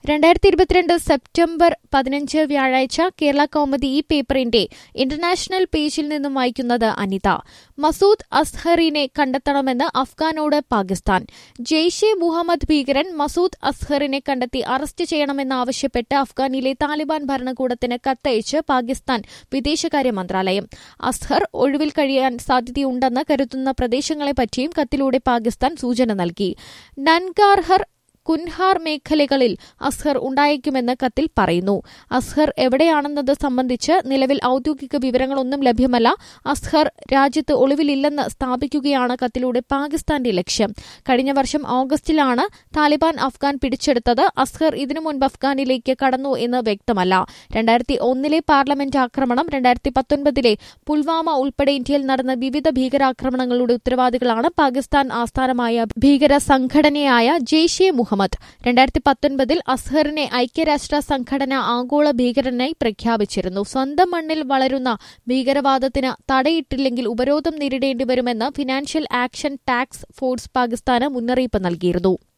രണ്ടായിരത്തി ഇരുപത്തിരണ്ട് സെപ്റ്റംബർ പതിനഞ്ച് വ്യാഴാഴ്ച കേരള കൗമുദി ഈ പേപ്പറിന്റെ ഇന്റർനാഷണൽ പേജിൽ നിന്നും വായിക്കുന്നത് അനിത മസൂദ് അസ്ഹറിനെ കണ്ടെത്തണമെന്ന് അഫ്ഗാനോട് പാകിസ്ഥാൻ ജെയ്ഷെ മുഹമ്മദ് ഭീകരൻ മസൂദ് അസ്ഹറിനെ കണ്ടെത്തി അറസ്റ്റ് ചെയ്യണമെന്നാവശ്യപ്പെട്ട് അഫ്ഗാനിലെ താലിബാൻ ഭരണകൂടത്തിന് കത്തയച്ച് പാകിസ്ഥാൻ വിദേശകാര്യ മന്ത്രാലയം അസ്ഹർ ഒഴിവിൽ കഴിയാൻ സാധ്യതയുണ്ടെന്ന് കരുതുന്ന പ്രദേശങ്ങളെപ്പറ്റിയും കത്തിലൂടെ പാകിസ്ഥാൻ സൂചന നൽകി നൻഗാർഹർ കുൻഹാർ മേഖലകളിൽ അസ്ഹർ ഉണ്ടായേക്കുമെന്ന് കത്തിൽ പറയുന്നു അസ്ഹർ എവിടെയാണെന്നത് സംബന്ധിച്ച് നിലവിൽ ഔദ്യോഗിക വിവരങ്ങളൊന്നും ലഭ്യമല്ല അസ്ഹർ രാജ്യത്ത് ഒളിവിലില്ലെന്ന് സ്ഥാപിക്കുകയാണ് കത്തിലൂടെ പാകിസ്ഥാന്റെ ലക്ഷ്യം കഴിഞ്ഞ വർഷം ഓഗസ്റ്റിലാണ് താലിബാൻ അഫ്ഗാൻ പിടിച്ചെടുത്തത് അസ്ഹർ ഇതിനു മുൻപ് അഫ്ഗാനിലേക്ക് കടന്നു എന്ന് വ്യക്തമല്ല രണ്ടായിരത്തി ഒന്നിലെ പാർലമെന്റ് ആക്രമണം രണ്ടായിരത്തി പത്തൊൻപതിലെ പുൽവാമ ഉൾപ്പെടെ ഇന്ത്യയിൽ നടന്ന വിവിധ ഭീകരാക്രമണങ്ങളുടെ ഉത്തരവാദികളാണ് പാകിസ്ഥാൻ ആസ്ഥാനമായ ഭീകര സംഘടനയായ ജെയ്ഷെ മുഹമ്മദ് രണ്ടായിരത്തി പത്തൊൻപതിൽ അസ്ഹറിനെ ഐക്യരാഷ്ട്ര സംഘടന ആഗോള ഭീകരനായി പ്രഖ്യാപിച്ചിരുന്നു സ്വന്തം മണ്ണിൽ വളരുന്ന ഭീകരവാദത്തിന് തടയിട്ടില്ലെങ്കിൽ ഉപരോധം നേരിടേണ്ടിവരുമെന്ന് ഫിനാൻഷ്യൽ ആക്ഷൻ ടാക്സ് ഫോഴ്സ് പാകിസ്ഥാന് മുന്നറിയിപ്പ് നൽകിയിരുന്നു